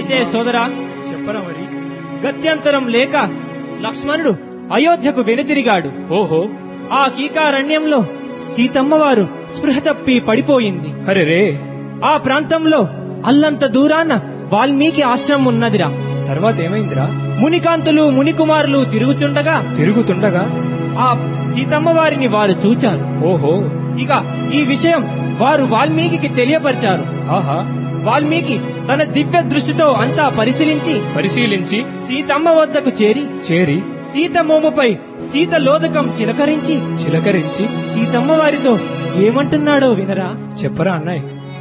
అయితే సోదరా చెప్పరా మరి గత్యంతరం లేక లక్ష్మణుడు అయోధ్యకు వెనుతిరిగాడు ఓహో ఆ కీకారణ్యంలో సీతమ్మవారు స్పృహ తప్పి పడిపోయింది అరే రే ఆ ప్రాంతంలో అల్లంత దూరాన వాల్మీకి ఆశ్రమం ఉన్నదిరా తర్వాత ఏమైందిరా మునికాంతులు మునికుమారులు తిరుగుతుండగా తిరుగుతుండగా ఆ సీతమ్మ వారిని వారు చూచారు ఓహో ఇక ఈ విషయం వారు వాల్మీకి తెలియపరిచారు ఆహా వాల్మీకి తన దివ్య దృష్టితో అంతా పరిశీలించి పరిశీలించి సీతమ్మ వద్దకు చేరి చేరి సీత మోముపై సీత లోదకం చిలకరించి చిలకరించి సీతమ్మ వారితో ఏమంటున్నాడో వినరా చెప్పరా అన్నయ్య